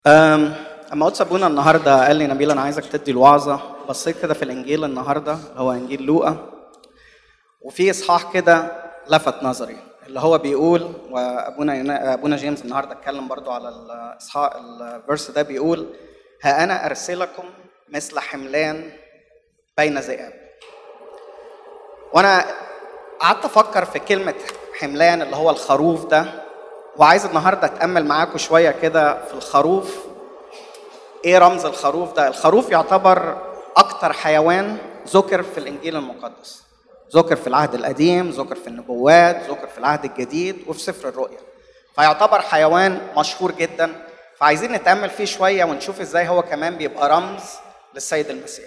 أم، اما قدس ابونا النهارده قال لي نبيل انا عايزك تدي الوعظه بصيت كده في الانجيل النهارده اللي هو انجيل لوقا وفي اصحاح كده لفت نظري اللي هو بيقول وابونا ينا- ابونا جيمس النهارده اتكلم برضو على الاصحاح الفيرس ده بيقول ها انا ارسلكم مثل حملان بين ذئاب وانا قعدت افكر في كلمه حملان اللي هو الخروف ده وعايز النهارده اتامل معاكم شويه كده في الخروف ايه رمز الخروف ده الخروف يعتبر اكتر حيوان ذكر في الانجيل المقدس ذكر في العهد القديم ذكر في النبوات ذكر في العهد الجديد وفي سفر الرؤيا فيعتبر حيوان مشهور جدا فعايزين نتامل فيه شويه ونشوف ازاي هو كمان بيبقى رمز للسيد المسيح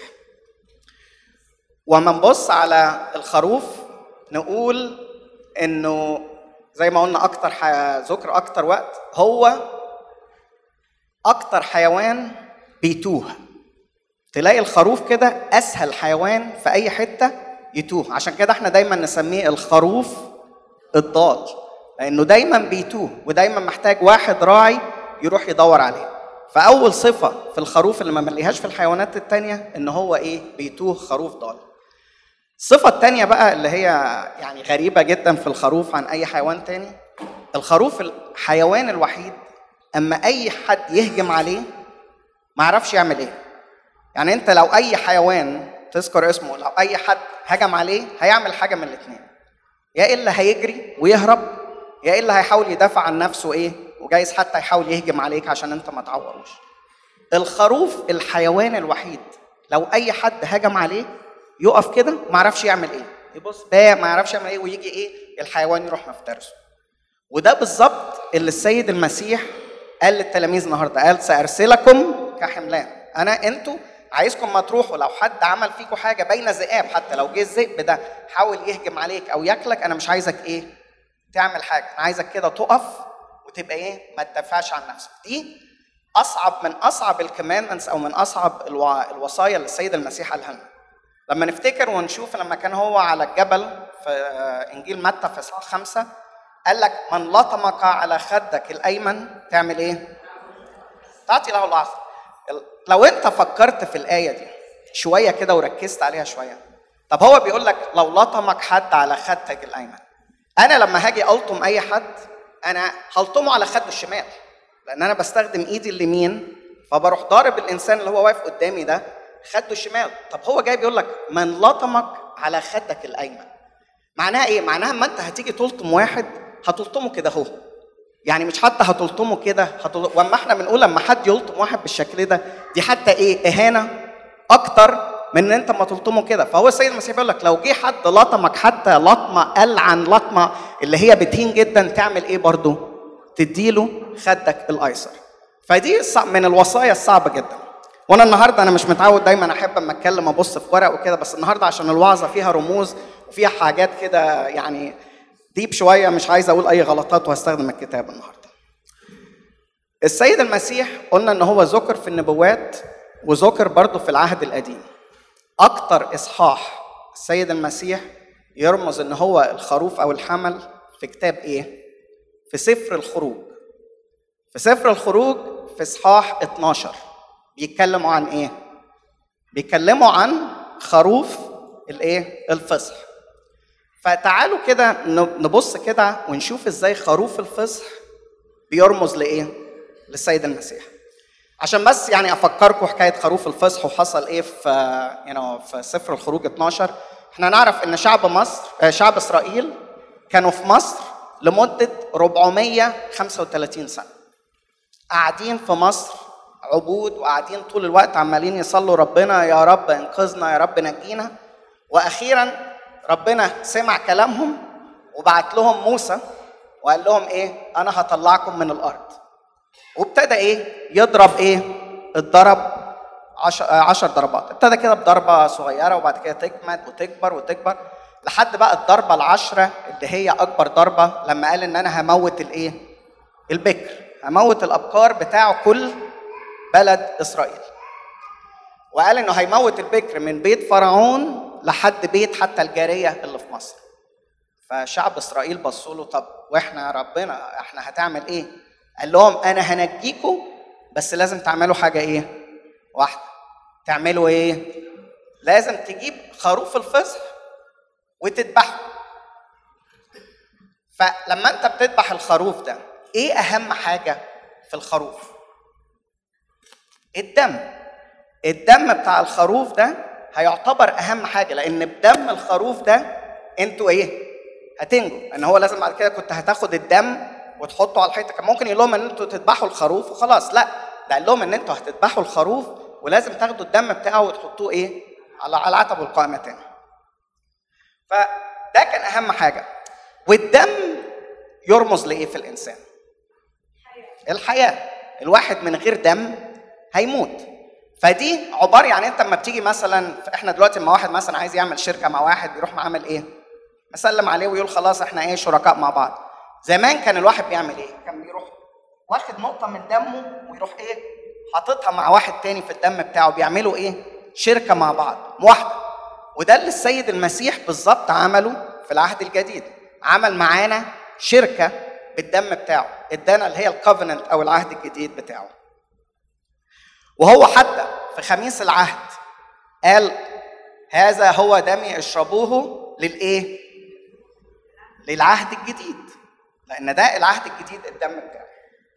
وما نبص على الخروف نقول انه زي ما قلنا اكتر ح... ذكر اكتر وقت هو اكتر حيوان بيتوه تلاقي الخروف كده اسهل حيوان في اي حته يتوه عشان كده احنا دايما نسميه الخروف الضال لانه دايما بيتوه ودايما محتاج واحد راعي يروح يدور عليه فاول صفه في الخروف اللي ما مليهاش في الحيوانات التانية ان هو ايه بيتوه خروف ضال الصفة التانية بقى اللي هي يعني غريبة جدا في الخروف عن أي حيوان تاني الخروف الحيوان الوحيد أما أي حد يهجم عليه ما يعرفش يعمل إيه يعني أنت لو أي حيوان تذكر اسمه لو أي حد هجم عليه هيعمل حاجة من الاتنين يا إلا هيجري ويهرب يا إلا هيحاول يدافع عن نفسه إيه وجايز حتى يحاول يهجم عليك عشان أنت ما تعوروش الخروف الحيوان الوحيد لو اي حد هجم عليه يقف كده ما يعرفش يعمل ايه يبص بقى ما يعرفش يعمل ايه ويجي ايه الحيوان يروح مفترسه وده بالظبط اللي السيد المسيح قال للتلاميذ النهارده قال سارسلكم كحملان انا انتوا عايزكم ما تروحوا لو حد عمل فيكم حاجه بين ذئاب حتى لو جه الذئب ده حاول يهجم عليك او ياكلك انا مش عايزك ايه تعمل حاجه انا عايزك كده تقف وتبقى ايه ما تدافعش عن نفسك دي اصعب من اصعب الكماندمنتس او من اصعب الوع... الوصايا اللي السيد المسيح قالها لنا لما نفتكر ونشوف لما كان هو على الجبل في آه، انجيل متى في اصحاح خمسه قال لك من لطمك على خدك الايمن تعمل ايه؟ تعطي له العصر ال- لو انت فكرت في الايه دي شويه كده وركزت عليها شويه طب هو بيقول لك لو لطمك حد على خدك الايمن انا لما هاجي الطم اي حد انا هلطمه على خده الشمال لان انا بستخدم ايدي اليمين فبروح ضارب الانسان اللي هو واقف قدامي ده خده الشمال طب هو جاي بيقول لك من لطمك على خدك الايمن معناها ايه معناها اما انت هتيجي تلطم واحد هتلطمه كده اهو يعني مش حتى هتلطمه كده هتل... واما احنا بنقول لما حد يلطم واحد بالشكل ده دي حتى ايه اهانه اكتر من ان انت ما تلطمه كده فهو السيد المسيح بيقول لك لو جه حد لطمك حتى لطمه العن لطمه اللي هي بتهين جدا تعمل ايه برضه تديله خدك الايسر فدي ص- من الوصايا الصعبه جدا وانا النهارده انا مش متعود دايما احب اما اتكلم ابص في ورق وكده بس النهارده عشان الوعظه فيها رموز وفيها حاجات كده يعني ديب شويه مش عايز اقول اي غلطات وهستخدم الكتاب النهارده السيد المسيح قلنا ان هو ذكر في النبوات وذكر برضه في العهد القديم اكتر اصحاح السيد المسيح يرمز ان هو الخروف او الحمل في كتاب ايه في سفر الخروج في سفر الخروج في اصحاح 12 بيتكلموا عن ايه بيتكلموا عن خروف الايه الفصح فتعالوا كده نبص كده ونشوف ازاي خروف الفصح بيرمز لايه للسيد المسيح عشان بس يعني افكركم حكايه خروف الفصح وحصل ايه في يعني في سفر الخروج 12 احنا نعرف ان شعب مصر آه، شعب اسرائيل كانوا في مصر لمده 435 سنه قاعدين في مصر عبود وقاعدين طول الوقت عمالين يصلوا ربنا يا رب انقذنا يا رب نجينا واخيرا ربنا سمع كلامهم وبعت لهم موسى وقال لهم ايه انا هطلعكم من الارض وابتدى ايه يضرب ايه اتضرب عشر, عشر ضربات ابتدى كده بضربة صغيرة وبعد كده تكمل وتكبر وتكبر لحد بقى الضربة العشرة اللي هي أكبر ضربة لما قال إن أنا هموت الإيه؟ البكر هموت الأبكار بتاع كل بلد إسرائيل وقال إنه هيموت البكر من بيت فرعون لحد بيت حتى الجارية اللي في مصر فشعب إسرائيل بصوا له طب وإحنا يا ربنا إحنا هتعمل إيه؟ قال لهم أنا هنجيكم بس لازم تعملوا حاجه ايه واحده تعملوا ايه لازم تجيب خروف الفصح وتذبحه فلما انت بتذبح الخروف ده ايه اهم حاجه في الخروف الدم الدم بتاع الخروف ده هيعتبر اهم حاجه لان بدم الخروف ده انتوا ايه هتنجوا ان هو لازم بعد كده كنت هتاخد الدم وتحطه على الحيطه كان ممكن يقول لهم ان انتوا تذبحوا الخروف وخلاص لا ده قال لهم ان انتوا هتذبحوا الخروف ولازم تاخدوا الدم بتاعه وتحطوه ايه على على عتب القائمتين فده كان اهم حاجه والدم يرمز لايه في الانسان الحياه الواحد من غير دم هيموت فدي عباره يعني انت لما بتيجي مثلا احنا دلوقتي لما واحد مثلا عايز يعمل شركه مع واحد بيروح عامل ايه؟ مسلم عليه ويقول خلاص احنا ايه شركاء مع بعض. زمان كان الواحد بيعمل ايه؟ كان بيروح واخد نقطه من دمه ويروح ايه؟ حاططها مع واحد تاني في الدم بتاعه بيعملوا ايه؟ شركه مع بعض موحده. وده اللي السيد المسيح بالظبط عمله في العهد الجديد. عمل معانا شركه بالدم بتاعه، ادانا اللي هي الكوفننت او العهد الجديد بتاعه. وهو حتى في خميس العهد قال هذا هو دمي اشربوه للايه؟ للعهد الجديد لان ده العهد الجديد الدم بتاعه.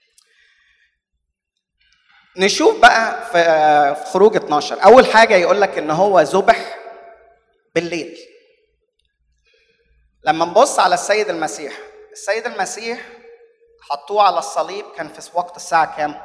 نشوف بقى في خروج 12 اول حاجه يقول لك ان هو ذبح بالليل. لما نبص على السيد المسيح السيد المسيح حطوه على الصليب كان في وقت الساعه كام؟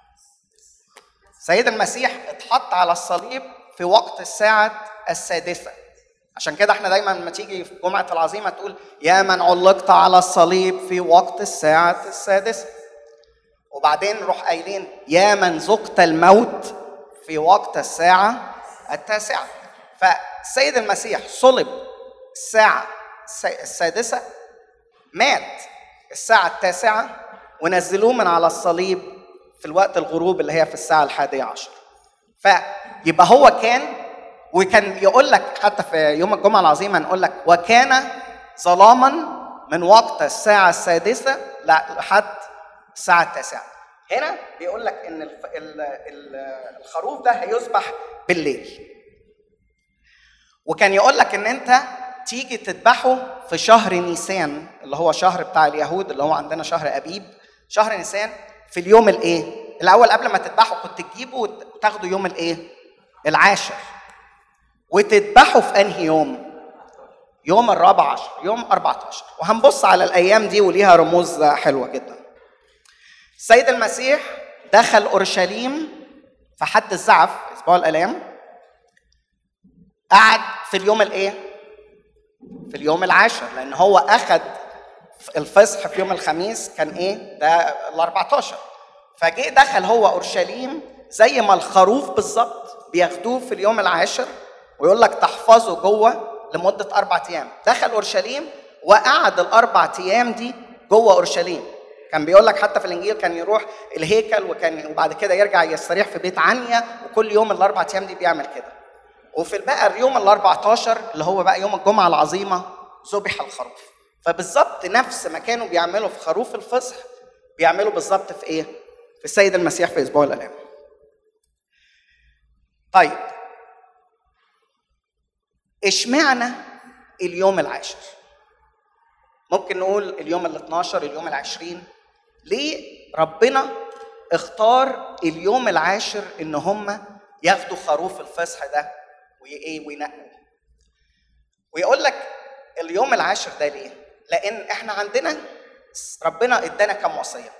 سيد المسيح اتحط على الصليب في وقت الساعة السادسة عشان كده احنا دايما لما تيجي في جمعة العظيمة تقول يا من علقت على الصليب في وقت الساعة السادسة وبعدين نروح قايلين يا من ذقت الموت في وقت الساعة التاسعة فالسيد المسيح صلب الساعة السادسة مات الساعة التاسعة ونزلوه من على الصليب في الوقت الغروب اللي هي في الساعة الحادية عشر فيبقى هو كان وكان يقول لك حتى في يوم الجمعة العظيمة نقول لك وكان ظلاما من وقت الساعة السادسة لحد الساعة التاسعة هنا بيقول لك ان الف- ال- ال- الخروف ده هيذبح بالليل وكان يقول لك ان انت تيجي تذبحه في شهر نيسان اللي هو شهر بتاع اليهود اللي هو عندنا شهر ابيب شهر نيسان في اليوم الايه الاول قبل ما تذبحه كنت تجيبه وت- وتاخده يوم الايه العاشر وتذبحه في انهي يوم يوم الرابع عشر يوم 14 وهنبص على الايام دي وليها رموز حلوه جدا السيد المسيح دخل اورشليم في حد الزعف اسبوع الالام قعد في اليوم الايه في اليوم العاشر لان هو اخذ الفصح في يوم الخميس كان ايه ده ال 14 فجه دخل هو اورشليم زي ما الخروف بالظبط بياخدوه في اليوم العاشر ويقول لك تحفظه جوه لمده اربع ايام دخل اورشليم وقعد الاربع ايام دي جوه اورشليم كان بيقول لك حتى في الانجيل كان يروح الهيكل وكان وبعد كده يرجع يستريح في بيت عنيا وكل يوم الاربع ايام دي بيعمل كده وفي بقى اليوم ال 14 اللي هو بقى يوم الجمعه العظيمه ذبح الخروف فبالظبط نفس ما كانوا بيعملوا في خروف الفصح بيعملوا بالظبط في ايه؟ في السيد المسيح في اسبوع الالام. طيب اشمعنى اليوم العاشر؟ ممكن نقول اليوم ال 12 اليوم العشرين ليه ربنا اختار اليوم العاشر ان هم ياخدوا خروف الفصح ده وايه وينقوا ويقول لك اليوم العاشر ده ليه؟ لان احنا عندنا ربنا ادانا كم وصيه؟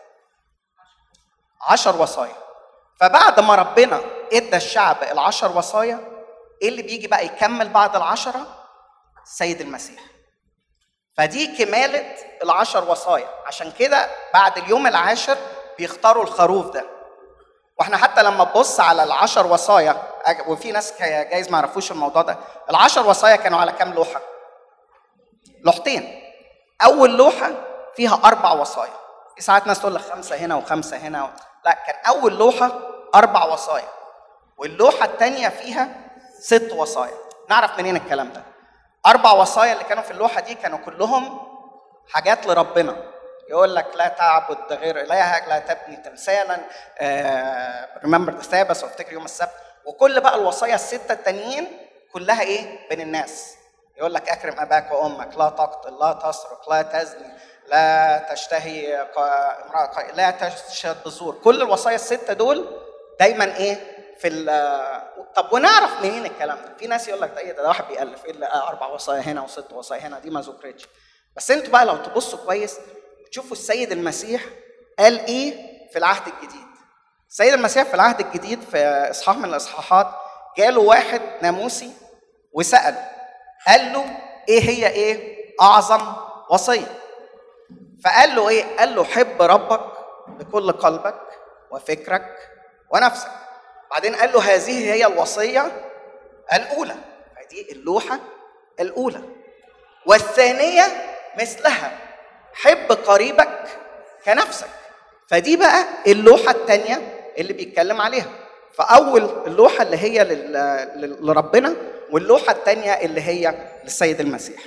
عشر وصايا فبعد ما ربنا ادى الشعب العشر وصايا ايه اللي بيجي بقى يكمل بعد العشره؟ السيد المسيح فدي كمالة العشر وصايا عشان كده بعد اليوم العاشر بيختاروا الخروف ده واحنا حتى لما تبص على العشر وصايا أج- وفي ناس كا- جايز ما يعرفوش الموضوع ده العشر وصايا كانوا على كام لوحة لوحتين اول لوحة فيها اربع وصايا في ساعات ناس تقول لك خمسة هنا وخمسة هنا و... لا كان اول لوحة اربع وصايا واللوحة الثانية فيها ست وصايا نعرف منين الكلام ده اربع وصايا اللي كانوا في اللوحة دي كانوا كلهم حاجات لربنا يقول لك لا تعبد غير الهك لا تبني تمثالا ريمبر ذا سابس وافتكر يوم السبت وكل بقى الوصايا السته التانيين كلها ايه بين الناس يقول لك اكرم اباك وامك لا تقتل لا تسرق لا تزني لا تشتهي امراه لا تشهد بزور كل الوصايا السته دول دايما ايه في ال طب ونعرف منين الكلام ده؟ في ناس يقول لك ده ايه ده, ده واحد بيألف ايه اللي اربع وصايا هنا وست وصايا هنا دي ما ذكرتش بس انتوا بقى لو تبصوا كويس تشوفوا السيد المسيح قال ايه في العهد الجديد السيد المسيح في العهد الجديد في اصحاح من الاصحاحات جاله واحد ناموسي وسأله قال له ايه هي ايه اعظم وصيه فقال له ايه قال له حب ربك بكل قلبك وفكرك ونفسك بعدين قال له هذه هي الوصيه الاولى فدي اللوحه الاولى والثانيه مثلها حب قريبك كنفسك فدي بقى اللوحه الثانيه اللي بيتكلم عليها فاول اللوحه اللي هي لربنا واللوحه الثانيه اللي هي للسيد المسيح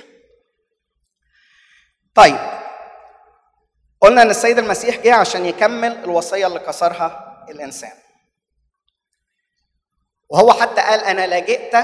طيب قلنا ان السيد المسيح جه عشان يكمل الوصيه اللي كسرها الانسان وهو حتى قال انا لا جئت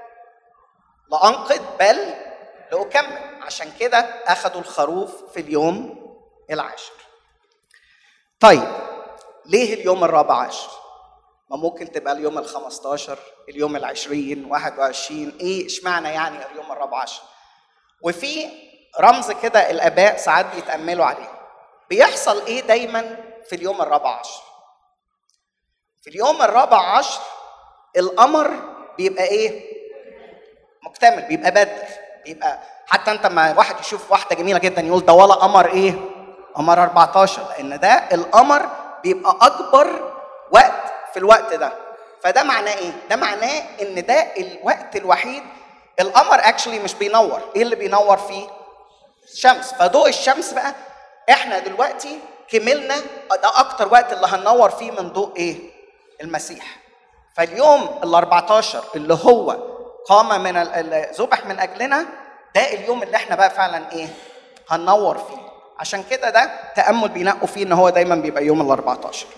لانقذ بل لاكمل عشان كده اخذوا الخروف في اليوم العاشر طيب ليه اليوم الرابع عشر ما ممكن تبقى اليوم ال15 اليوم العشرين 21 ايه اشمعنى يعني اليوم الرابع عشر وفي رمز كده الاباء ساعات بيتاملوا عليه بيحصل ايه دايما في اليوم الرابع عشر في اليوم الرابع عشر القمر بيبقى ايه مكتمل بيبقى بدر بيبقى حتى انت لما واحد يشوف واحده جميله جدا يقول ده ولا قمر ايه قمر 14 لان ده القمر بيبقى اكبر وقت في الوقت ده فده معناه ايه ده معناه ان ده الوقت الوحيد القمر اكشلي مش بينور ايه اللي بينور فيه الشمس فضوء الشمس بقى احنا دلوقتي كملنا ده اكتر وقت اللي هننور فيه من ضوء ايه المسيح فاليوم ال 14 اللي هو قام من ذبح من اجلنا ده اليوم اللي احنا بقى فعلا ايه هننور فيه عشان كده ده تامل بينقوا فيه ان هو دايما بيبقى يوم ال 14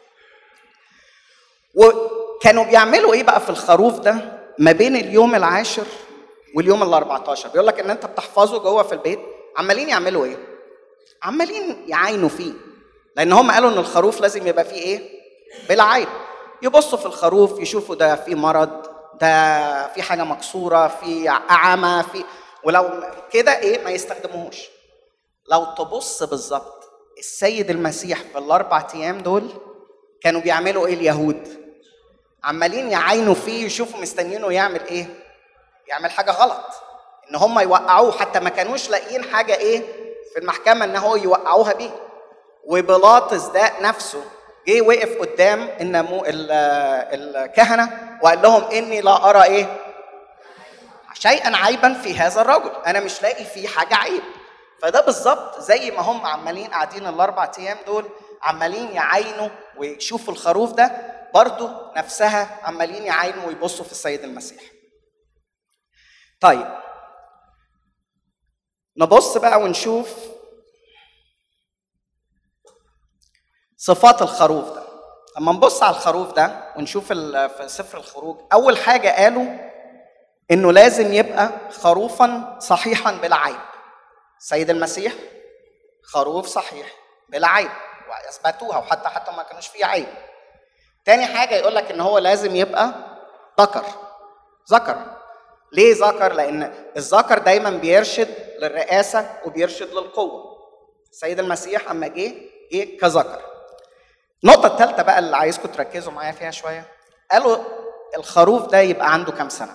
وكانوا بيعملوا ايه بقى في الخروف ده ما بين اليوم العاشر واليوم ال 14 بيقول لك ان انت بتحفظه جوه في البيت عمالين يعملوا ايه عمالين يعاينوا فيه لان هم قالوا ان الخروف لازم يبقى فيه ايه بلا عيب يبصوا في الخروف يشوفوا ده في مرض ده في حاجه مكسوره في اعمى في ولو كده ايه ما يستخدموهوش لو تبص بالظبط السيد المسيح في الاربع ايام دول كانوا بيعملوا ايه اليهود عمالين يعاينوا فيه يشوفوا مستنيينه يعمل ايه يعمل حاجه غلط ان هم يوقعوه حتى ما كانوش لاقيين حاجه ايه في المحكمه ان هو يوقعوها بيه وبيلاطس ده نفسه جه وقف قدام النمو الكهنه وقال لهم اني لا ارى ايه شيئا عيبا في هذا الرجل انا مش لاقي فيه حاجه عيب فده بالظبط زي ما هم عمالين قاعدين الاربع ايام دول عمالين يعاينوا ويشوفوا الخروف ده برضو نفسها عمالين يعاينوا ويبصوا في السيد المسيح طيب نبص بقى ونشوف صفات الخروف ده لما نبص على الخروف ده ونشوف في سفر الخروج اول حاجه قالوا انه لازم يبقى خروفا صحيحا بلا عيب سيد المسيح خروف صحيح بلا عيب واثبتوها وحتى حتى ما كانوش فيه عيب تاني حاجه يقول لك ان هو لازم يبقى ذكر ذكر ليه ذكر لان الذكر دايما بيرشد للرئاسه وبيرشد للقوه السيد المسيح اما جه جه كذكر النقطه الثالثه بقى اللي عايزكم تركزوا معايا فيها شويه قالوا الخروف ده يبقى عنده كام سنه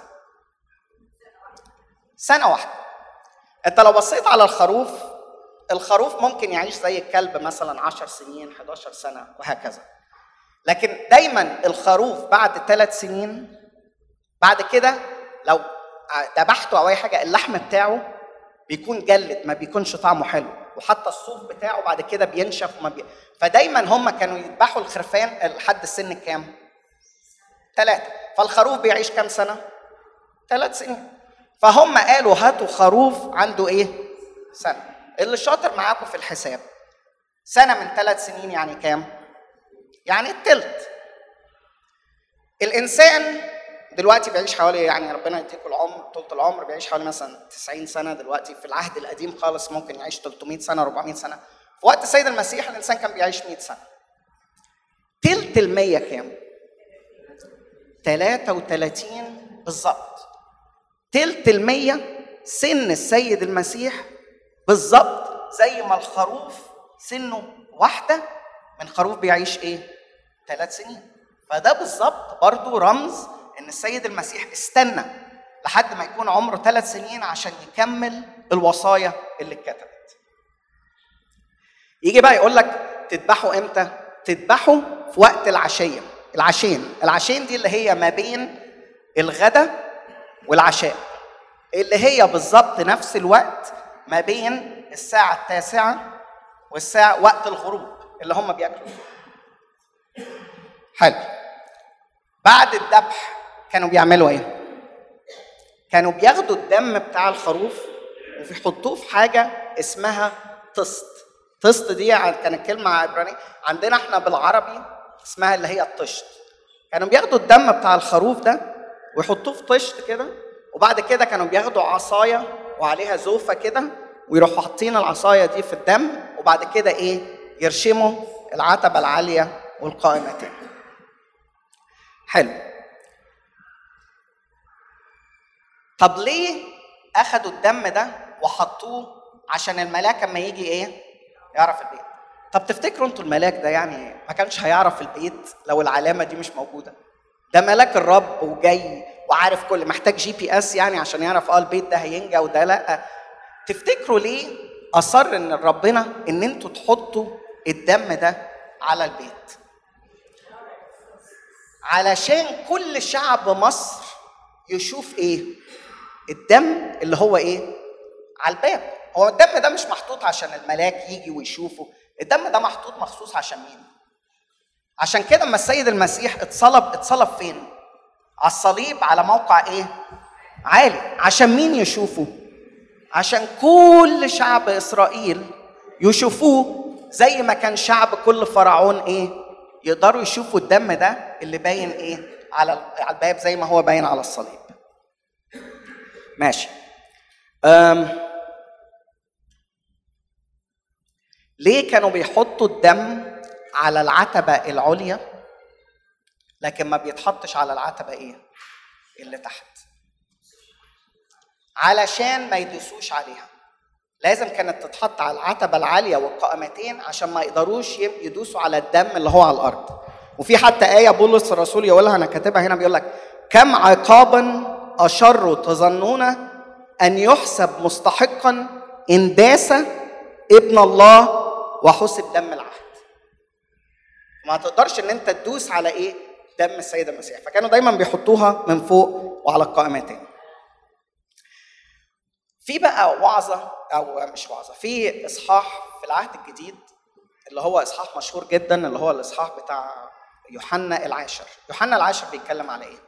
سنه واحده انت لو بصيت على الخروف الخروف ممكن يعيش زي الكلب مثلا 10 سنين 11 سنه وهكذا لكن دايما الخروف بعد ثلاث سنين بعد كده لو ذبحته او اي حاجه اللحم بتاعه بيكون جلد ما بيكونش طعمه حلو وحتى الصوف بتاعه بعد كده بينشف وما بي... فدايما هم كانوا يذبحوا الخرفان لحد السن كام؟ ثلاثة فالخروف بيعيش كام سنة؟ ثلاث سنين فهم قالوا هاتوا خروف عنده ايه؟ سنة اللي شاطر معاكم في الحساب سنه من ثلاث سنين يعني كام يعني التلت الانسان دلوقتي بيعيش حوالي يعني ربنا يديكم العمر طول العمر بيعيش حوالي مثلا 90 سنه دلوقتي في العهد القديم خالص ممكن يعيش 300 سنه 400 سنه في وقت السيد المسيح الانسان كان بيعيش 100 سنه تلت المية كام 33 بالظبط تلت المية سن السيد المسيح بالظبط زي ما الخروف سنه واحدة من خروف بيعيش ايه؟ ثلاث سنين فده بالظبط برضو رمز ان السيد المسيح استنى لحد ما يكون عمره ثلاث سنين عشان يكمل الوصايا اللي اتكتبت يجي بقى يقول لك تذبحوا امتى تذبحوا في وقت العشيه العشين العشين دي اللي هي ما بين الغداء والعشاء اللي هي بالظبط نفس الوقت ما بين الساعة التاسعة والساعة وقت الغروب اللي هم بياكلوا حلو بعد الذبح كانوا بيعملوا ايه؟ كانوا بياخدوا الدم بتاع الخروف وبيحطوه في حاجة اسمها طست طست دي كانت كلمة عبرانية عندنا احنا بالعربي اسمها اللي هي الطشت كانوا بياخدوا الدم بتاع الخروف ده ويحطوه في طشت كده وبعد كده كانوا بياخدوا عصاية وعليها زوفة كده ويروحوا حاطين العصاية دي في الدم وبعد كده ايه يرشموا العتبة العالية والقائمتين حلو طب ليه اخدوا الدم ده وحطوه عشان الملاك اما يجي ايه يعرف البيت طب تفتكروا انتوا الملاك ده يعني ما كانش هيعرف البيت لو العلامه دي مش موجوده ده ملاك الرب وجاي وعارف كل محتاج جي بي اس يعني عشان يعرف اه البيت ده هينجى وده لا تفتكروا ليه اصر ان ربنا ان انتوا تحطوا الدم ده على البيت علشان كل شعب مصر يشوف ايه الدم اللي هو ايه على الباب هو الدم ده مش محطوط عشان الملاك يجي ويشوفه الدم ده محطوط مخصوص عشان مين عشان كده اما السيد المسيح اتصلب اتصلب فين على الصليب على موقع ايه عالي عشان مين يشوفه عشان كل شعب اسرائيل يشوفوه زي ما كان شعب كل فرعون ايه يقدروا يشوفوا الدم ده اللي باين ايه على على الباب زي ما هو باين على الصليب ماشي أم ليه كانوا بيحطوا الدم على العتبة العليا لكن ما بيتحطش على العتبة ايه اللي تحت علشان ما يدوسوش عليها لازم كانت تتحط على العتبة العالية والقائمتين عشان ما يقدروش يدوسوا على الدم اللي هو على الأرض وفي حتى آية بولس الرسول يقولها أنا كاتبها هنا بيقول لك كم عقابا أشر تظنون أن يحسب مستحقا إن داس ابن الله وحسب دم العهد ما تقدرش ان انت تدوس على ايه دم السيد المسيح فكانوا دايما بيحطوها من فوق وعلى القائمتين في بقى وعظة أو مش وعظة في إصحاح في العهد الجديد اللي هو إصحاح مشهور جدا اللي هو الإصحاح بتاع يوحنا العاشر يوحنا العاشر بيتكلم على إيه؟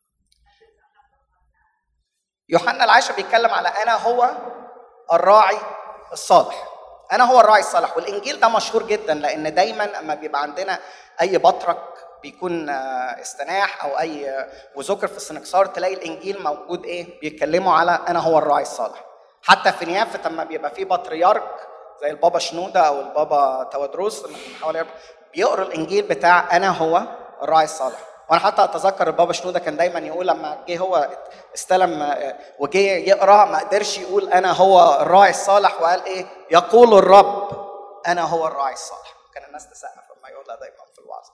يوحنا العاشر بيتكلم على أنا هو الراعي الصالح أنا هو الراعي الصالح والإنجيل ده مشهور جدا لأن دايما أما بيبقى عندنا أي بطرك بيكون استناح او اي وذكر في السنكسار تلاقي الانجيل موجود ايه بيتكلموا على انا هو الراعي الصالح حتى في نيافه لما بيبقى في بطريرك زي البابا شنوده او البابا تودروس حوالي بيقروا الانجيل بتاع انا هو الراعي الصالح وانا حتى اتذكر البابا شنوده كان دايما يقول لما جه هو استلم وجه يقرا ما قدرش يقول انا هو الراعي الصالح وقال ايه يقول الرب انا هو الراعي الصالح كان الناس تسقف لما يقولها دايما في الوعظ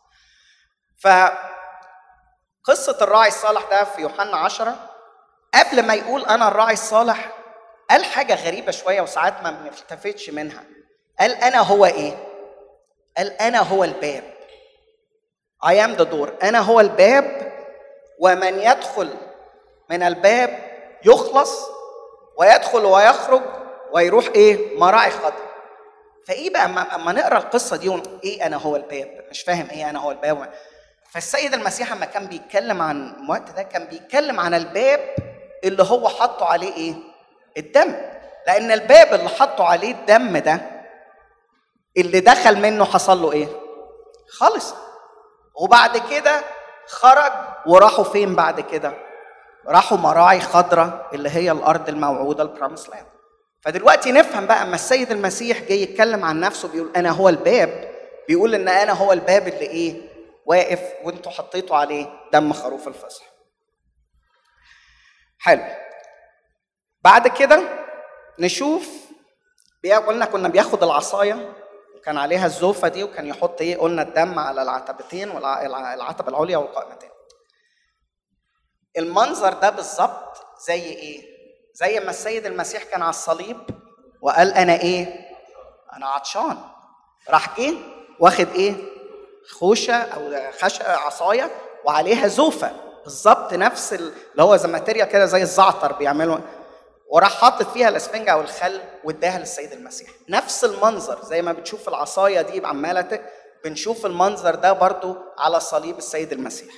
فقصة الراعي الصالح ده في يوحنا عشرة قبل ما يقول أنا الراعي الصالح قال حاجة غريبة شوية وساعات ما بنلتفتش منها قال أنا هو إيه؟ قال أنا هو الباب I am the door أنا هو الباب ومن يدخل من الباب يخلص ويدخل ويخرج ويروح إيه؟ مراعي خضر فإيه بقى أما نقرأ القصة دي إيه أنا هو الباب؟ مش فاهم إيه أنا هو الباب فالسيد المسيح لما كان بيتكلم عن الوقت ده كان بيتكلم عن الباب اللي هو حطه عليه ايه؟ الدم لأن الباب اللي حطه عليه الدم ده اللي دخل منه حصل له ايه خلص وبعد كده خرج وراحوا فين بعد كده راحوا مراعي خضراء اللي هي الارض الموعوده البرامس لاند فدلوقتي نفهم بقى اما السيد المسيح جاي يتكلم عن نفسه بيقول انا هو الباب بيقول ان انا هو الباب اللي ايه واقف وانتوا حطيتوا عليه دم خروف الفصح حلو بعد كده نشوف قلنا كنا بياخد العصايه كان عليها الزوفه دي وكان يحط ايه قلنا الدم على العتبتين والعتبه العليا والقائمتين المنظر ده بالظبط زي ايه زي ما السيد المسيح كان على الصليب وقال انا ايه انا عطشان راح جه واخد ايه خوشه او خش عصايه وعليها زوفه بالظبط نفس اللي هو زي ماتيريال كده زي الزعتر بيعملوا وراح حاطط فيها الاسفنجه او الخل واداها للسيد المسيح نفس المنظر زي ما بتشوف العصايه دي عماله بنشوف المنظر ده برضو على صليب السيد المسيح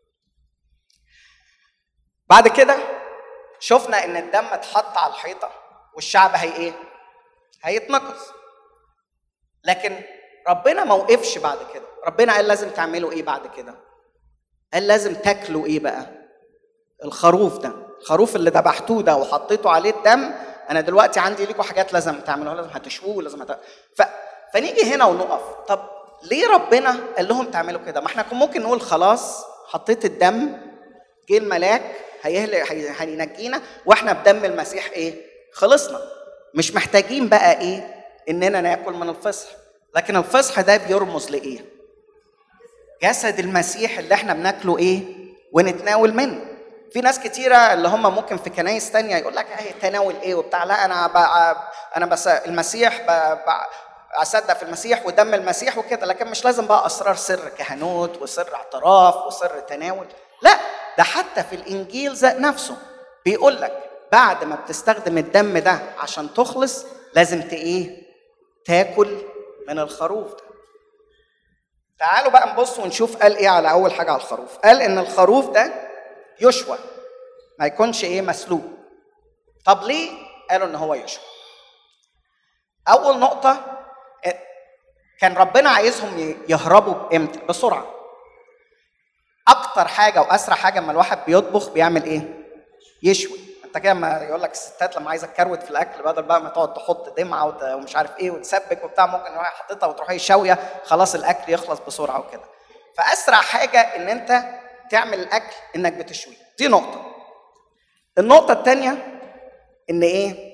بعد كده شفنا ان الدم اتحط على الحيطه والشعب هي ايه هيتنقص لكن ربنا ما وقفش بعد كده ربنا قال لازم تعملوا ايه بعد كده قال لازم تاكلوا ايه بقى الخروف ده الخروف اللي ذبحتوه ده وحطيتوا عليه الدم انا دلوقتي عندي ليكوا حاجات لازم تعملوها لازم هتشووه لازم هت... ف... فنيجي هنا ونقف طب ليه ربنا قال لهم تعملوا كده ما احنا كنا ممكن نقول خلاص حطيت الدم جه الملاك هيهلك هينجينا واحنا بدم المسيح ايه خلصنا مش محتاجين بقى ايه اننا ناكل من الفصح لكن الفصح ده بيرمز لايه جسد المسيح اللي احنا بناكله ايه ونتناول منه في ناس كتيره اللي هم ممكن في كنايس تانية يقول لك ايه تناول ايه وبتاع لا انا بقى انا بس المسيح بقى اصدق في المسيح ودم المسيح وكده لكن مش لازم بقى اسرار سر كهنوت وسر اعتراف وسر تناول لا ده حتى في الانجيل ذات نفسه بيقول لك بعد ما بتستخدم الدم ده عشان تخلص لازم ايه تاكل من الخروف ده تعالوا بقى نبص ونشوف قال ايه على اول حاجه على الخروف قال ان الخروف ده يشوى ما يكونش ايه مسلوق طب ليه قالوا ان هو يشوى اول نقطه كان ربنا عايزهم يهربوا بامتى بسرعه اكتر حاجه واسرع حاجه اما الواحد بيطبخ بيعمل ايه يشوي انت كده ما يقول لك الستات لما عايزه تكروت في الاكل بدل بقى ما تقعد تحط دمعه ومش عارف ايه وتسبك وبتاع ممكن واحد حطيتها وتروح شاويه خلاص الاكل يخلص بسرعه وكده فاسرع حاجه ان انت تعمل الاكل انك بتشوي دي نقطه النقطه الثانيه ان ايه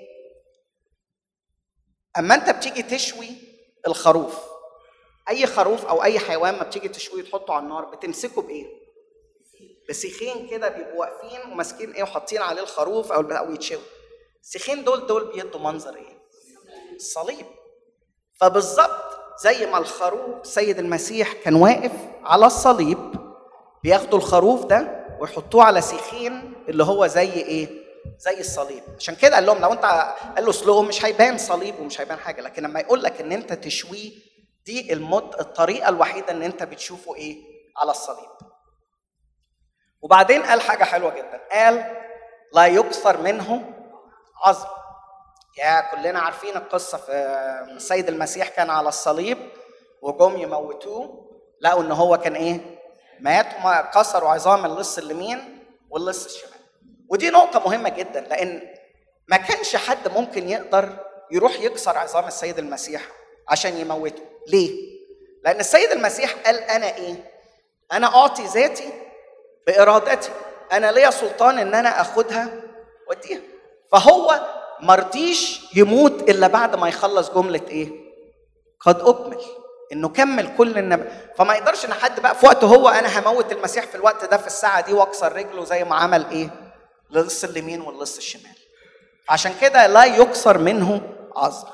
اما انت بتيجي تشوي الخروف اي خروف او اي حيوان ما بتيجي تشويه تحطه على النار بتمسكه بايه بسيخين كده بيبقوا واقفين وماسكين ايه وحاطين عليه الخروف او او يتشوي السيخين دول دول بيدوا منظر ايه الصليب فبالظبط زي ما الخروف سيد المسيح كان واقف على الصليب بياخدوا الخروف ده ويحطوه على سيخين اللي هو زي ايه زي الصليب عشان كده قال لهم لو انت قال له اسلقه مش هيبان صليب ومش هيبان حاجه لكن لما يقول لك ان انت تشويه دي المد الطريقه الوحيده ان انت بتشوفه ايه على الصليب وبعدين قال حاجه حلوه جدا قال لا يكثر منه عظم يا كلنا عارفين القصه في السيد المسيح كان على الصليب وجم يموتوه لقوا ان هو كان ايه مات وما كسروا عظام اللص اليمين واللص الشمال ودي نقطة مهمة جدا لأن ما كانش حد ممكن يقدر يروح يكسر عظام السيد المسيح عشان يموته ليه؟ لأن السيد المسيح قال أنا إيه؟ أنا أعطي ذاتي بإرادتي أنا ليا سلطان إن أنا أخدها وأديها فهو مرضيش يموت إلا بعد ما يخلص جملة إيه؟ قد أكمل انه كمل كل النبي فما يقدرش ان حد بقى في وقته هو انا هموت المسيح في الوقت ده في الساعه دي واكسر رجله زي ما عمل ايه للص اليمين واللص الشمال عشان كده لا يكسر منه عظم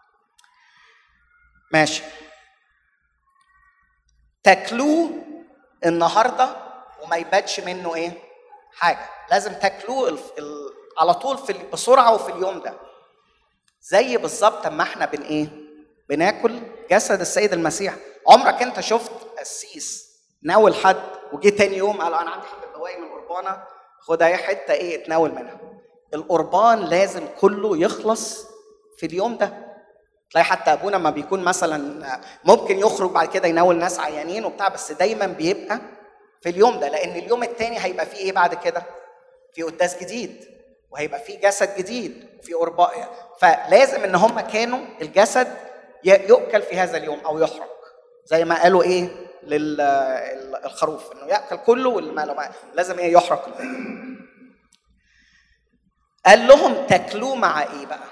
ماشي تاكلوه النهارده وما يباتش منه ايه حاجه لازم تاكلوه ال... ال... على طول في بسرعه وفي اليوم ده زي بالظبط اما احنا بن ايه بناكل جسد السيد المسيح عمرك انت شفت قسيس ناول حد وجي تاني يوم قال انا عندي حبه بواقي من القربانه خدها اي حته ايه اتناول منها القربان لازم كله يخلص في اليوم ده تلاقي حتى ابونا ما بيكون مثلا ممكن يخرج بعد كده يناول ناس عيانين وبتاع بس دايما بيبقى في اليوم ده لان اليوم الثاني هيبقى فيه ايه بعد كده؟ في قداس جديد وهيبقى فيه جسد جديد وفي قرباء فلازم ان هم كانوا الجسد يؤكل في هذا اليوم او يحرق زي ما قالوا ايه للخروف انه ياكل كله والمال لازم ايه يحرق قال لهم تاكلوه مع ايه بقى؟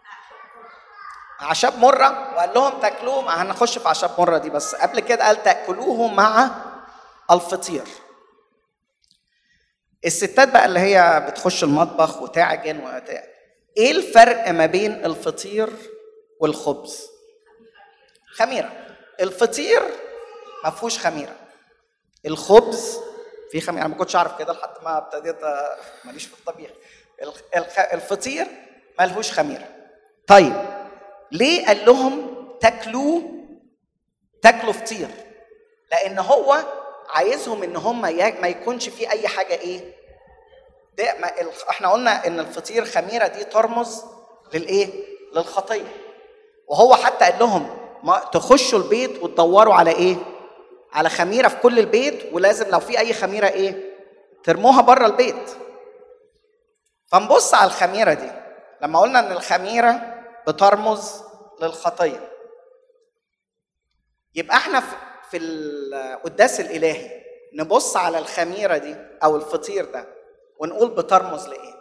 اعشاب مره وقال لهم تاكلوه مع هنخش في اعشاب مره دي بس قبل كده قال تاكلوه مع الفطير الستات بقى اللي هي بتخش المطبخ وتعجن وتع... ايه الفرق ما بين الفطير والخبز خميره الفطير ما فيهوش خميره الخبز فيه خميره انا ما كنتش اعرف كده لحد ما ابتديت ماليش في الطبيخ الفطير ملهوش خميره طيب ليه قال لهم تاكلوا تاكلوا فطير لان هو عايزهم ان هم ما يكونش في اي حاجه ايه ده ما احنا قلنا ان الفطير خميره دي ترمز للايه للخطيه وهو حتى قال لهم ما تخشوا البيت وتدوروا على ايه على خميره في كل البيت ولازم لو في اي خميره ايه ترموها بره البيت فنبص على الخميره دي لما قلنا ان الخميره بترمز للخطيه يبقى احنا في القداس الالهي نبص على الخميره دي او الفطير ده ونقول بترمز لايه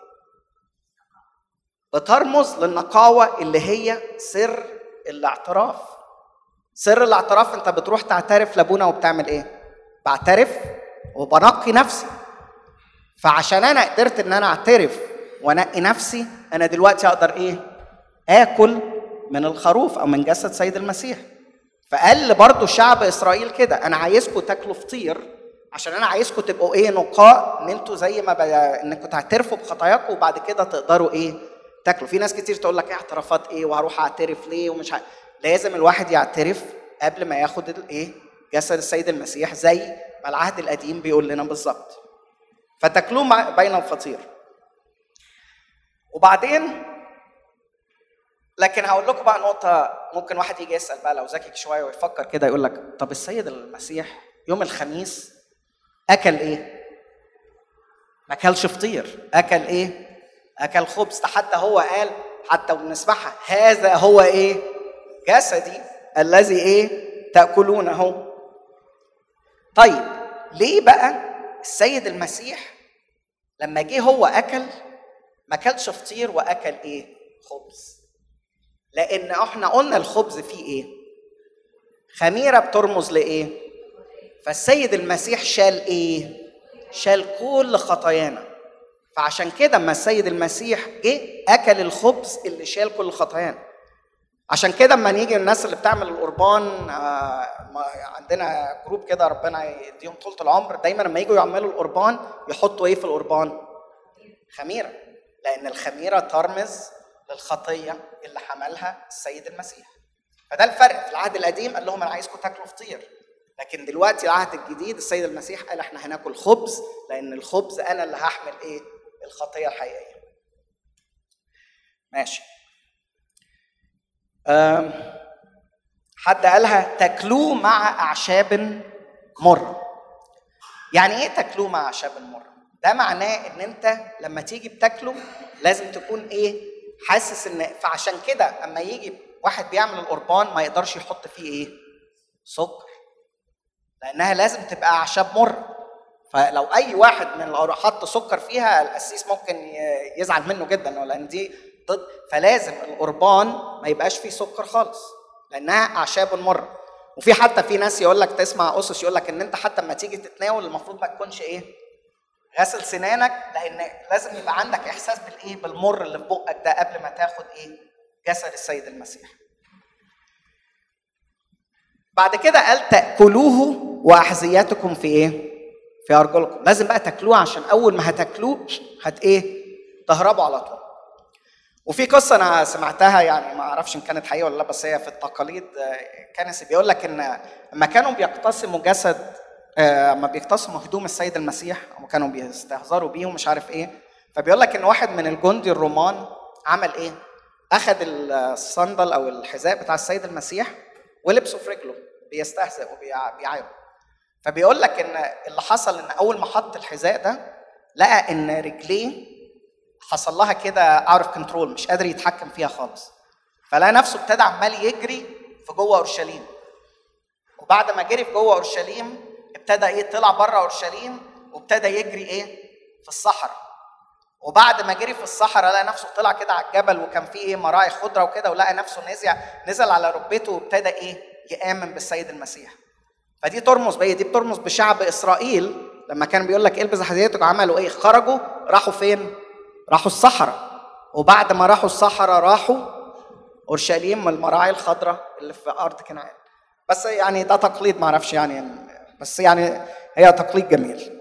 بترمز للنقاوه اللي هي سر الاعتراف سر الاعتراف انت بتروح تعترف لابونا وبتعمل ايه بعترف وبنقي نفسي فعشان انا قدرت ان انا اعترف وانقي نفسي انا دلوقتي اقدر ايه اكل من الخروف او من جسد سيد المسيح فقال برضه شعب اسرائيل كده انا عايزكم تاكلوا فطير عشان انا عايزكم تبقوا ايه نقاء ان انتوا زي ما ب... انكم تعترفوا بخطاياكم وبعد كده تقدروا ايه تاكلوا في ناس كتير تقول لك ايه اعترافات ايه وهروح اعترف ليه ومش ع... لازم الواحد يعترف قبل ما ياخد الايه جسد السيد المسيح زي ما العهد القديم بيقول لنا بالظبط فتاكلوه بين الفطير وبعدين لكن هقول لكم بقى نقطة ممكن واحد يجي يسأل بقى لو ذكي شوية ويفكر كده يقول لك طب السيد المسيح يوم الخميس أكل إيه؟ ما أكلش فطير، أكل إيه؟ أكل خبز، حتى هو قال حتى بنسمعها هذا هو إيه؟ جسدي الذي إيه؟ تأكلونه. طيب ليه بقى السيد المسيح لما جه هو أكل ما أكلش فطير وأكل إيه؟ خبز. لان احنا قلنا الخبز فيه ايه خميره بترمز لايه فالسيد المسيح شال ايه شال كل خطايانا فعشان كده اما السيد المسيح جه اكل الخبز اللي شال كل خطايانا عشان كده اما نيجي الناس اللي بتعمل القربان آه عندنا جروب كده ربنا يديهم طولة العمر دايما لما يجوا يعملوا القربان يحطوا ايه في القربان؟ خميره لان الخميره ترمز للخطيه اللي حملها السيد المسيح فده الفرق في العهد القديم قال لهم انا عايزكم تاكلوا فطير لكن دلوقتي العهد الجديد السيد المسيح قال احنا هناكل خبز لان الخبز انا اللي هحمل ايه الخطيه الحقيقيه ماشي حد قالها تاكلوه مع اعشاب مره يعني ايه تاكلوه مع اعشاب مره ده معناه ان انت لما تيجي بتاكله لازم تكون ايه حاسس ان فعشان كده اما يجي واحد بيعمل القربان ما يقدرش يحط فيه ايه سكر لانها لازم تبقى اعشاب مر فلو اي واحد من اللي حط سكر فيها القسيس ممكن يزعل منه جدا لان دي ضد فلازم القربان ما يبقاش فيه سكر خالص لانها اعشاب مر وفي حتى في ناس يقول لك تسمع اسس يقول لك ان انت حتى لما تيجي تتناول المفروض ما تكونش ايه غسل سنانك لان لازم يبقى عندك احساس بالايه بالمر اللي في بقك ده قبل ما تاخد ايه جسد السيد المسيح بعد كده قال تاكلوه واحذيتكم في ايه في ارجلكم لازم بقى تاكلوه عشان اول ما هتاكلوه هت ايه تهربوا على طول وفي قصه انا سمعتها يعني ما اعرفش ان كانت حقيقه ولا لا بس هي في التقاليد كنسي بيقول لك ان لما كانوا بيقتسموا جسد اما بيقتسموا هدوم السيد المسيح وكانوا بيستهزروا بيه ومش عارف ايه فبيقول لك ان واحد من الجندي الرومان عمل ايه؟ اخذ الصندل او الحذاء بتاع السيد المسيح ولبسه في رجله بيستهزئ وبيعايره فبيقول لك ان اللي حصل ان اول ما حط الحذاء ده لقى ان رجليه حصل لها كده اوت اوف كنترول مش قادر يتحكم فيها خالص فلقى نفسه ابتدى عمال يجري في جوه اورشليم وبعد ما جري في جوه اورشليم ابتدى ايه طلع بره اورشليم وابتدى يجري ايه في الصحراء وبعد ما جري في الصحراء لقى نفسه طلع كده على الجبل وكان فيه ايه مراعي خضره وكده ولقى نفسه نزل نزل على ركبته وابتدى ايه يامن بالسيد المسيح فدي ترمز بايه دي بترمز بشعب اسرائيل لما كان بيقول لك البس حذيتك عملوا ايه خرجوا راحوا فين راحوا الصحراء وبعد ما راحوا الصحراء راحوا اورشليم من المراعي الخضراء اللي في ارض كنعان بس يعني ده تقليد ما اعرفش يعني بس يعني هي تقليد جميل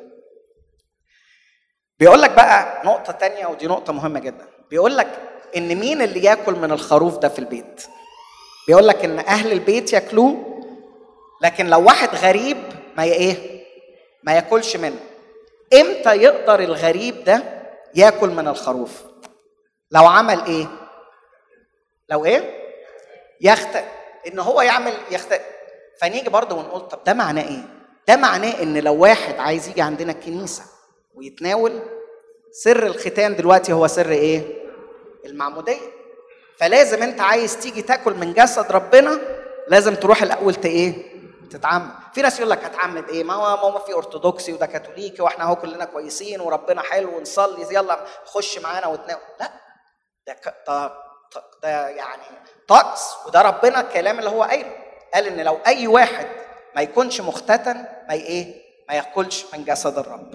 بيقول لك بقى نقطة تانية ودي نقطة مهمة جدا بيقول لك إن مين اللي ياكل من الخروف ده في البيت بيقول لك إن أهل البيت ياكلوه لكن لو واحد غريب ما ايه ما ياكلش منه امتى يقدر الغريب ده ياكل من الخروف لو عمل ايه لو ايه يخطئ ان هو يعمل يخطئ فنيجي برضه ونقول طب ده معناه ايه ده معناه ان لو واحد عايز يجي عندنا الكنيسه ويتناول سر الختان دلوقتي هو سر ايه المعموديه فلازم انت عايز تيجي تاكل من جسد ربنا لازم تروح الاول ت ايه تتعمد في ناس يقول لك هتعمد ايه ما هو ما في ارثوذكسي وده كاثوليكي واحنا اهو كلنا كويسين وربنا حلو ونصلي يلا خش معانا وتناول لا ده ده ده يعني طقس وده ربنا الكلام اللي هو قايله قال ان لو اي واحد ما يكونش مختتن ما ايه ما ياكلش من جسد الرب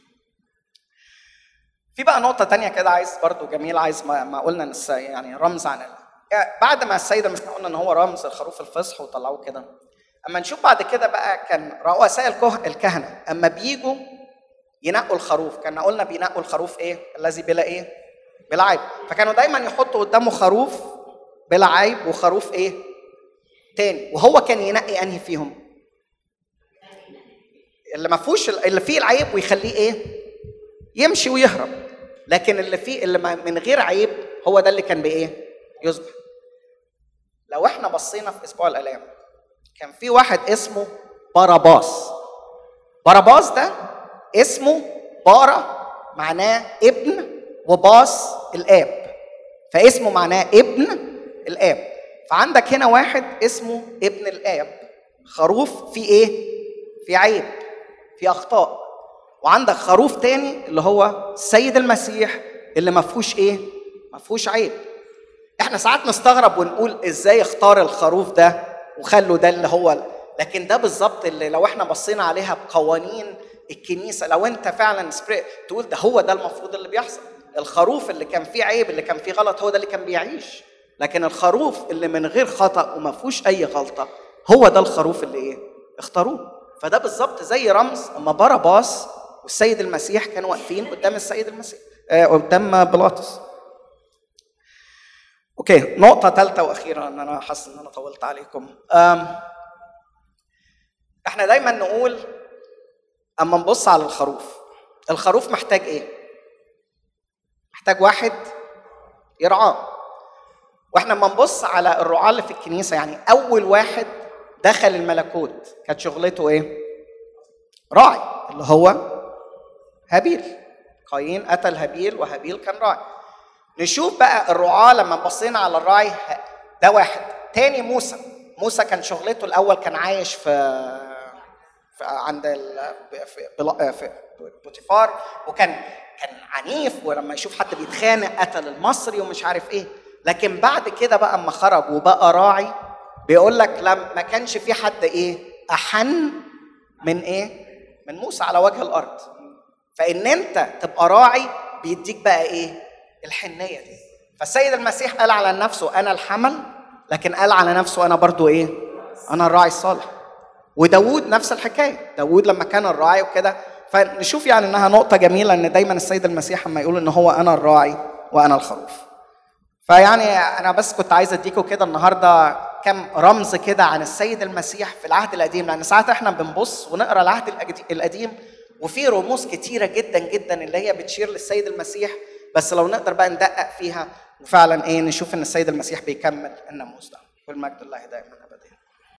في بقى نقطه تانية كده عايز برضو جميل عايز ما, ما قلنا يعني رمز عن يعني بعد ما السيدة مش قلنا ان هو رمز الخروف الفصح وطلعوه كده اما نشوف بعد كده بقى كان رؤساء الكهنه اما بيجوا ينقوا الخروف كنا قلنا بينقوا الخروف ايه الذي بلا ايه بلا عيب فكانوا دايما يحطوا قدامه خروف بلا عيب وخروف ايه تاني وهو كان ينقي انهي فيهم اللي ما فيهوش اللي فيه العيب ويخليه ايه يمشي ويهرب لكن اللي فيه اللي من غير عيب هو ده اللي كان بايه يذبح لو احنا بصينا في اسبوع الالام كان في واحد اسمه باراباس باراباس ده اسمه بارا معناه ابن وباس الاب فاسمه معناه ابن الاب فعندك هنا واحد اسمه ابن الاب خروف في ايه في عيب في اخطاء وعندك خروف تاني اللي هو السيد المسيح اللي ما فيهوش ايه ما فيهوش عيب احنا ساعات نستغرب ونقول ازاي اختار الخروف ده وخلوا ده اللي هو لكن ده بالظبط اللي لو احنا بصينا عليها بقوانين الكنيسه لو انت فعلا سبري تقول ده هو ده المفروض اللي بيحصل الخروف اللي كان فيه عيب اللي كان فيه غلط هو ده اللي كان بيعيش لكن الخروف اللي من غير خطا وما فيهوش اي غلطه هو ده الخروف اللي ايه اختاروه فده بالظبط زي رمز اما باراباس والسيد المسيح كانوا واقفين قدام السيد المسيح آه قدام بيلاطس اوكي نقطة ثالثة وأخيرة إن أنا حاسس إن أنا طولت عليكم. إحنا دايما نقول أما نبص على الخروف، الخروف محتاج إيه؟ محتاج واحد يرعاه. واحنا لما نبص على الرعاة اللي في الكنيسة يعني أول واحد دخل الملكوت كانت شغلته إيه؟ راعي اللي هو هابيل. قايين قتل هابيل وهابيل كان راعي. نشوف بقى الرعاة لما بصينا على الراعي ده واحد تاني موسى موسى كان شغلته الاول كان عايش في, في عند ال... في, في بوتيفار وكان كان عنيف ولما يشوف حد بيتخانق قتل المصري ومش عارف ايه لكن بعد كده بقى اما خرج وبقى راعي بيقول لك لما ما كانش في حد ايه احن من ايه من موسى على وجه الارض فان انت تبقى راعي بيديك بقى ايه الحنية دي فالسيد المسيح قال على نفسه أنا الحمل لكن قال على نفسه أنا برضو إيه أنا الراعي الصالح وداود نفس الحكاية داود لما كان الراعي وكده فنشوف يعني انها نقطه جميله ان دايما السيد المسيح لما يقول ان هو انا الراعي وانا الخروف فيعني انا بس كنت عايز اديكم كده النهارده كم رمز كده عن السيد المسيح في العهد القديم لان ساعات احنا بنبص ونقرا العهد القديم وفي رموز كتيره جدا جدا اللي هي بتشير للسيد المسيح بس لو نقدر بقى ندقق فيها وفعلا ايه نشوف ان السيد المسيح بيكمل الناموس ده والمجد لله دائما